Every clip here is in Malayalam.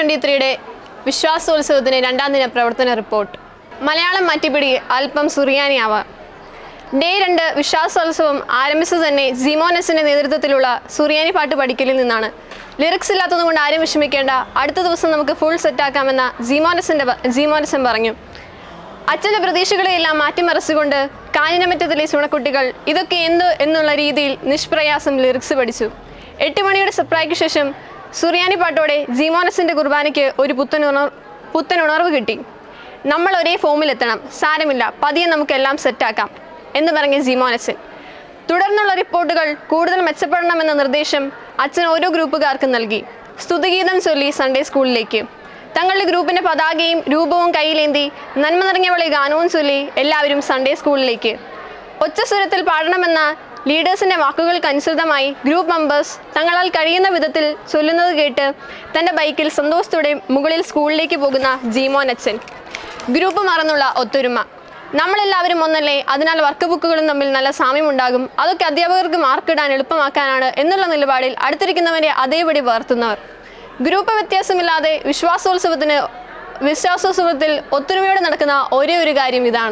ട്വൻ്റി ത്രീയുടെ വിശ്വാസോത്സവത്തിന് രണ്ടാം ദിന പ്രവർത്തന റിപ്പോർട്ട് മലയാളം മാറ്റിപ്പിടി അല്പം സുറിയാനിയാവാം ഡേ രണ്ട് വിശ്വാസോത്സവം ആരംഭിച്ചത് തന്നെ ജിമോനസിന്റെ നേതൃത്വത്തിലുള്ള സുറിയാനി പാട്ട് പഠിക്കലിൽ നിന്നാണ് ലിറിക്സ് ഇല്ലാത്തതുകൊണ്ട് ആരും വിഷമിക്കേണ്ട അടുത്ത ദിവസം നമുക്ക് ഫുൾ സെറ്റാക്കാമെന്ന ജിമോനസിന്റെ ജിമോനസൻ പറഞ്ഞു അച്ഛൻ്റെ പ്രതീക്ഷകളെയെല്ലാം മാറ്റിമറിച്ചുകൊണ്ട് കാഞ്ഞിരമറ്റത്തിലെ ചുണക്കുട്ടികൾ ഇതൊക്കെ എന്ത് എന്നുള്ള രീതിയിൽ നിഷ്പ്രയാസം ലിറിക്സ് പഠിച്ചു എട്ട് മണിയുടെ സപ്രായ്ക്ക് ശേഷം സുറിയാനി പാട്ടോടെ ജീമോനസിൻ്റെ കുർബാനയ്ക്ക് ഒരു പുത്തൻ ഉണർ പുത്തൻ ഉണർവ് കിട്ടി നമ്മൾ ഒരേ ഫോമിലെത്തണം സാരമില്ല പതിയെ നമുക്കെല്ലാം സെറ്റാക്കാം എന്ന് പറഞ്ഞ ജീമോനസൻ തുടർന്നുള്ള റിപ്പോർട്ടുകൾ കൂടുതൽ മെച്ചപ്പെടണമെന്ന നിർദ്ദേശം അച്ഛൻ ഓരോ ഗ്രൂപ്പുകാർക്കും നൽകി സ്തുതിഗീതം ചൊല്ലി സൺഡേ സ്കൂളിലേക്ക് തങ്ങളുടെ ഗ്രൂപ്പിന്റെ പതാകയും രൂപവും കയ്യിലേന്തി നന്മ നിറഞ്ഞവളെ ഗാനവും ചൊല്ലി എല്ലാവരും സൺഡേ സ്കൂളിലേക്ക് ഒച്ചസ്വരത്തിൽ പാടണമെന്ന ലീഡേഴ്സിന്റെ വാക്കുകൾക്കനുസൃതമായി ഗ്രൂപ്പ് മെമ്പേഴ്സ് തങ്ങളാൽ കഴിയുന്ന വിധത്തിൽ ചൊല്ലുന്നത് കേട്ട് തന്റെ ബൈക്കിൽ സന്തോഷത്തോടെ മുകളിൽ സ്കൂളിലേക്ക് പോകുന്ന ജീമോൻ അച്ഛൻ ഗ്രൂപ്പ് മറന്നുള്ള ഒത്തൊരുമ നമ്മളെല്ലാവരും ഒന്നല്ലേ അതിനാൽ വർക്ക് ബുക്കുകളും തമ്മിൽ നല്ല സാമ്യമുണ്ടാകും അതൊക്കെ അധ്യാപകർക്ക് മാർക്കിടാൻ എളുപ്പമാക്കാനാണ് എന്നുള്ള നിലപാടിൽ അടുത്തിരിക്കുന്നവരെ അതേപടി വളർത്തുന്നവർ ഗ്രൂപ്പ് വ്യത്യാസമില്ലാതെ വിശ്വാസോത്സവത്തിന് വിശ്വാസോത്സവത്തിൽ ഒത്തൊരുമയോടെ നടക്കുന്ന ഒരേ ഒരു കാര്യം ഇതാണ്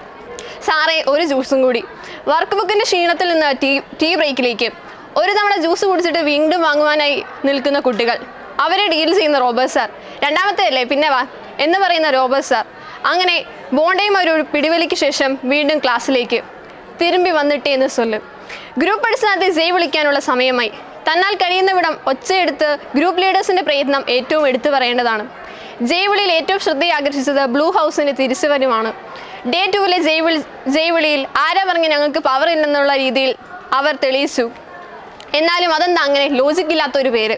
സാറേ ഒരു ജ്യൂസും കൂടി വർക്ക് ബുക്കിന്റെ ക്ഷീണത്തിൽ നിന്ന് ടീ ടീ ബ്രേക്കിലേക്ക് ഒരു തവണ ജ്യൂസ് കുടിച്ചിട്ട് വീണ്ടും വാങ്ങുവാനായി നിൽക്കുന്ന കുട്ടികൾ അവരെ ഡീൽ ചെയ്യുന്ന റോബർട്ട് സാർ രണ്ടാമത്തെ അല്ലേ പിന്നെ വാ എന്ന് പറയുന്ന റോബർട്ട് സാർ അങ്ങനെ ബോണ്ടയും ഒരു പിടിവലിക്ക് ശേഷം വീണ്ടും ക്ലാസ്സിലേക്ക് തിരുമ്പി വന്നിട്ടേ എന്ന് ചൊല്ലും ഗ്രൂപ്പ് അടിസ്ഥാനത്തിൽ ജയ് വിളിക്കാനുള്ള സമയമായി തന്നാൽ കഴിയുന്ന വിധം ഒച്ചയെടുത്ത് ഗ്രൂപ്പ് ലീഡേഴ്സിന്റെ പ്രയത്നം ഏറ്റവും എടുത്തു പറയേണ്ടതാണ് ജയ് വിളിയിൽ ഏറ്റവും ശ്രദ്ധയെ ആകർഷിച്ചത് ബ്ലൂ ഹൗസിന്റെ തിരിച്ചുവരവാണ് ഡേ ടുവിലെ ജയ് വിളി ജയ് വിളിയിൽ ആരാ പറഞ്ഞ് ഞങ്ങൾക്ക് പവർ ഇല്ലെന്നുള്ള രീതിയിൽ അവർ തെളിയിച്ചു എന്നാലും അതെന്താ അങ്ങനെ ലോജിക് ഇല്ലാത്ത ഒരു പേര്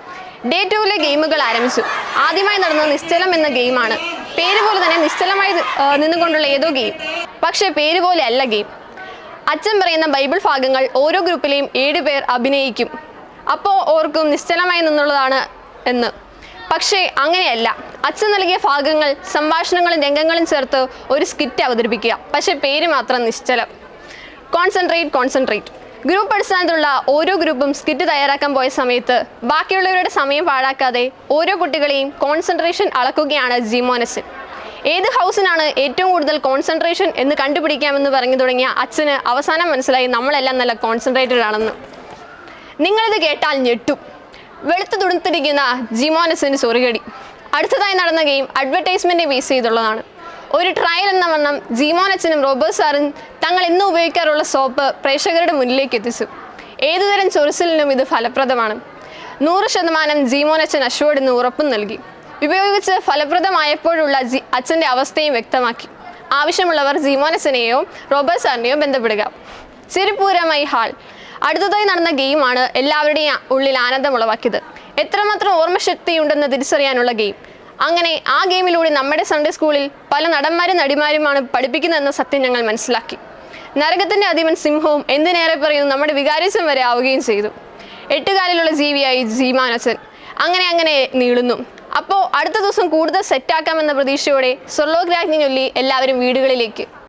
ഡേ ടുവിലെ ഗെയിമുകൾ ആരംഭിച്ചു ആദ്യമായി നടന്നത് നിശ്ചലം എന്ന ഗെയിമാണ് പേര് പോലെ തന്നെ നിശ്ചലമായി ആ, നിന്നുകൊണ്ടുള്ള ഏതോ ഗെയിം പക്ഷേ പേര് പോലെ അല്ല ഗെയിം അച്ഛൻ പറയുന്ന ബൈബിൾ ഭാഗങ്ങൾ ഓരോ ഗ്രൂപ്പിലെയും ഏഴ് പേർ അഭിനയിക്കും അപ്പോൾ ഓർക്കും നിശ്ചലമായി നിന്നുള്ളതാണ് എന്ന് പക്ഷേ അങ്ങനെയല്ല അച്ഛൻ നൽകിയ ഭാഗങ്ങൾ സംഭാഷണങ്ങളും രംഗങ്ങളും ചേർത്ത് ഒരു സ്കിറ്റ് അവതരിപ്പിക്കുക പക്ഷേ പേര് മാത്രം നിശ്ചലം കോൺസെൻട്രേറ്റ് കോൺസെൻട്രേറ്റ് ഗ്രൂപ്പ് അടിസ്ഥാനത്തിലുള്ള ഓരോ ഗ്രൂപ്പും സ്കിറ്റ് തയ്യാറാക്കാൻ പോയ സമയത്ത് ബാക്കിയുള്ളവരുടെ സമയം പാഴാക്കാതെ ഓരോ കുട്ടികളെയും കോൺസെൻട്രേഷൻ അളക്കുകയാണ് ജിമോനസൻ ഏത് ഹൗസിനാണ് ഏറ്റവും കൂടുതൽ കോൺസെൻട്രേഷൻ എന്ന് കണ്ടുപിടിക്കാമെന്ന് പറഞ്ഞു തുടങ്ങിയ അച്ഛന് അവസാനം മനസ്സിലായി നമ്മളെല്ലാം നല്ല കോൺസെൻട്രേറ്റഡ് ആണെന്ന് നിങ്ങളിത് കേട്ടാൽ ഞെട്ടും വെളുത്തു തുടുത്തിരിക്കുന്ന ജിമോനസിന് ചൊറുകടി അടുത്തതായി നടന്ന ഗെയിം അഡ്വർടൈസ്മെന്റ് ബേസ് ചെയ്തുള്ളതാണ് ഒരു ട്രയൽ എന്ന വണ്ണം ജീമോനച്ചനും റോബർട്ട് സാറും തങ്ങൾ ഇന്ന് ഉപയോഗിക്കാറുള്ള സോപ്പ് പ്രേക്ഷകരുടെ മുന്നിലേക്ക് എത്തിച്ചു ഏതുതരം ചൊറിച്ചിലിനും ഇത് ഫലപ്രദമാണ് നൂറ് ശതമാനം ജീമോനച്ചൻ അഷ്വേർഡ് എന്ന് ഉറപ്പും നൽകി ഉപയോഗിച്ച് ഫലപ്രദമായപ്പോഴുള്ള ജി അച്ഛൻ്റെ അവസ്ഥയും വ്യക്തമാക്കി ആവശ്യമുള്ളവർ ജീമോനച്ചനെയോ റോബർട്ട് സാറിനെയോ ബന്ധപ്പെടുക ചിരിപൂരമായി ഹാൾ അടുത്തതായി നടന്ന ഗെയിമാണ് എല്ലാവരുടെയും ഉള്ളിൽ ആനന്ദം ഉളവാക്കിയത് എത്രമാത്രം ഓർമ്മശക്തിയുണ്ടെന്ന് തിരിച്ചറിയാനുള്ള ഗെയിം അങ്ങനെ ആ ഗെയിമിലൂടെ നമ്മുടെ സൺഡേ സ്കൂളിൽ പല നടന്മാരും നടിമാരുമാണ് പഠിപ്പിക്കുന്നതെന്ന സത്യം ഞങ്ങൾ മനസ്സിലാക്കി നരകത്തിന്റെ അധിപൻ സിംഹവും എന്തിനേറെ പറയുന്നു നമ്മുടെ വികാരിസം വരെ ആവുകയും ചെയ്തു എട്ടുകാലിലുള്ള ജീവിയായി ജീമാനച്ചൻ അങ്ങനെ അങ്ങനെ നീളുന്നു അപ്പോൾ അടുത്ത ദിവസം കൂടുതൽ സെറ്റാക്കാമെന്ന പ്രതീക്ഷയോടെ സ്വർലോകരാജ്ഞി ചൊല്ലി എല്ലാവരും വീടുകളിലേക്ക്